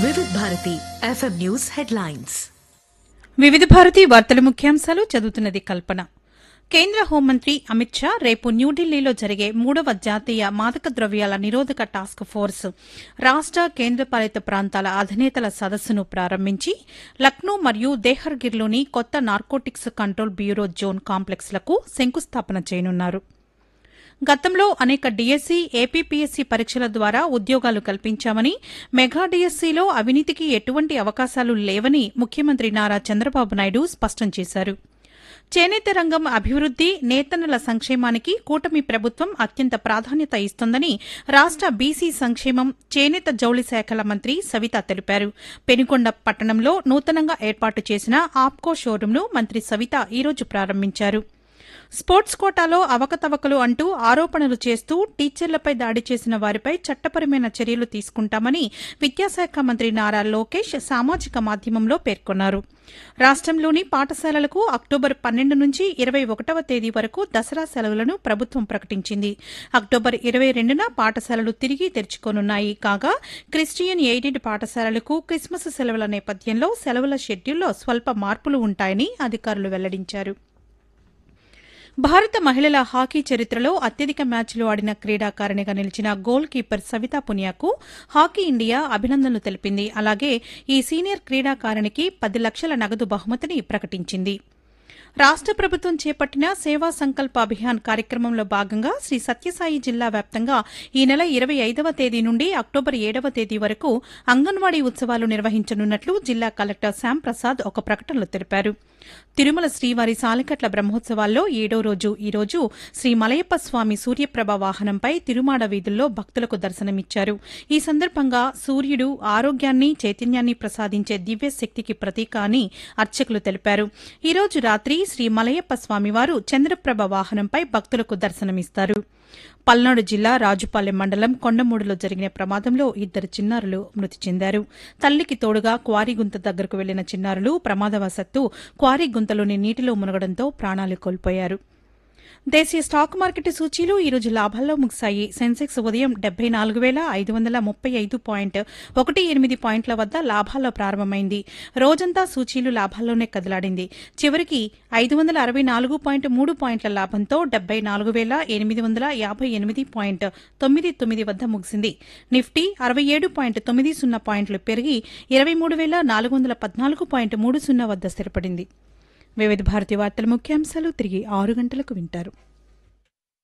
వివిధ Bharati FM news headlines వివిధ భారతి వార్తల ముఖ్యాంశాలు చదువుతున్నది కల్పన కేంద్ర హోంమంత్రి అమిత్ షా రేపు న్యూఢిల్లీలో జరిగే మూడవ జాతీయ మాదక ద్రవ్యాల నిరోధక టాస్క్ ఫోర్స్ రాష్ట కేంద్రపాలిత ప్రాంతాల అధినేతల సదస్సును ప్రారంభించి లక్నో మరియు దేహర్గిర్లోని కొత్త నార్కోటిక్స్ కంట్రోల్ బ్యూరో జోన్ కాంప్లెక్స్లకు శంకుస్థాపన చేయనున్నారు గతంలో అనేక డీఎస్సీ ఏపీపీఎస్సీ పరీక్షల ద్వారా ఉద్యోగాలు కల్పించామని మెగా డీఎస్సీలో అవినీతికి ఎటువంటి అవకాశాలు లేవని ముఖ్యమంత్రి నారా చంద్రబాబు నాయుడు స్పష్టం చేశారు చేనేత రంగం అభివృద్ది నేతన్నల సంక్షేమానికి కూటమి ప్రభుత్వం అత్యంత ప్రాధాన్యత ఇస్తోందని రాష్ట బీసీ సంక్షేమం చేనేత జౌళి శాఖల మంత్రి సవిత తెలిపారు పెనుకొండ పట్టణంలో నూతనంగా ఏర్పాటు చేసిన ఆప్కో షోరూంను మంత్రి సవిత ఈరోజు ప్రారంభించారు స్పోర్ట్స్ కోటాలో అవకతవకలు అంటూ ఆరోపణలు చేస్తూ టీచర్లపై దాడి చేసిన వారిపై చట్టపరమైన చర్యలు తీసుకుంటామని విద్యాశాఖ మంత్రి నారా లోకేష్ సామాజిక మాధ్యమంలో పేర్కొన్నారు రాష్టంలోని పాఠశాలలకు అక్టోబర్ పన్నెండు నుంచి ఇరవై ఒకటవ తేదీ వరకు దసరా సెలవులను ప్రభుత్వం ప్రకటించింది అక్టోబర్ ఇరవై రెండున పాఠశాలలు తిరిగి తెరుచుకోనున్నాయి కాగా క్రిస్టియన్ ఎయిడెడ్ పాఠశాలలకు క్రిస్మస్ సెలవుల నేపథ్యంలో సెలవుల షెడ్యూల్లో స్వల్ప మార్పులు ఉంటాయని అధికారులు వెల్లడించారు భారత మహిళల హాకీ చరిత్రలో అత్యధిక మ్యాచ్లు ఆడిన క్రీడాకారిణిగా నిలిచిన గోల్ కీపర్ సవితా పునియాకు హాకీ ఇండియా అభినందనలు తెలిపింది అలాగే ఈ సీనియర్ క్రీడాకారిణికి పది లక్షల నగదు బహుమతిని ప్రకటించింది రాష్ట ప్రభుత్వం చేపట్టిన సేవా సంకల్ప అభియాన్ కార్యక్రమంలో భాగంగా శ్రీ సత్యసాయి జిల్లా వ్యాప్తంగా ఈ నెల ఇరవై ఐదవ తేదీ నుండి అక్టోబర్ ఏడవ తేదీ వరకు అంగన్వాడీ ఉత్సవాలు నిర్వహించనున్నట్లు జిల్లా కలెక్టర్ శ్యాంప్రసాద్ ఒక ప్రకటనలో తెలిపారు తిరుమల శ్రీవారి సాలికట్ల బ్రహ్మోత్సవాల్లో ఏడో రోజు ఈ రోజు శ్రీ మలయప్ప స్వామి సూర్యప్రభ వాహనంపై తిరుమాడ వీధుల్లో భక్తులకు దర్శనమిచ్చారు ఈ సందర్భంగా సూర్యుడు ఆరోగ్యాన్ని చైతన్యాన్ని ప్రసాదించే దివ్య శక్తికి ప్రతీక అని అర్చకులు తెలిపారు ఈ రోజు రాత్రి శ్రీ మలయప్ప స్వామివారు చంద్రప్రభ వాహనంపై భక్తులకు దర్శనమిస్తారు పల్నాడు జిల్లా రాజుపాలెం మండలం కొండమూడులో జరిగిన ప్రమాదంలో ఇద్దరు చిన్నారులు మృతి చెందారు తల్లికి తోడుగా క్వారీ గుంత దగ్గరకు వెళ్లిన చిన్నారులు ప్రమాదవశత్తు క్వారీ గుంతలోని నీటిలో మునగడంతో ప్రాణాలు కోల్పోయారు దేశీయ స్టాక్ మార్కెట్ సూచీలు ఈ రోజు లాభాల్లో ముగిశాయి సెన్సెక్స్ ఉదయం డెబ్బై నాలుగు వేల ఐదు వందల ముప్పై ఐదు పాయింట్ ఒకటి ఎనిమిది పాయింట్ల వద్ద లాభాల్లో ప్రారంభమైంది రోజంతా సూచీలు లాభాల్లోనే కదలాడింది చివరికి ఐదు వందల అరవై నాలుగు పాయింట్ మూడు పాయింట్ల లాభంతో డెబ్బై నాలుగు వేల ఎనిమిది వందల యాభై ఎనిమిది పాయింట్ తొమ్మిది తొమ్మిది వద్ద ముగిసింది నిఫ్టీ అరవై ఏడు పాయింట్ తొమ్మిది సున్నా పాయింట్లు పెరిగి ఇరవై మూడు వేల నాలుగు వందల పద్నాలుగు పాయింట్ మూడు సున్నా వద్ద స్థిరపడింది వివిధ భారతి వార్తల ముఖ్యాంశాలు తిరిగి ఆరు గంటలకు వింటారు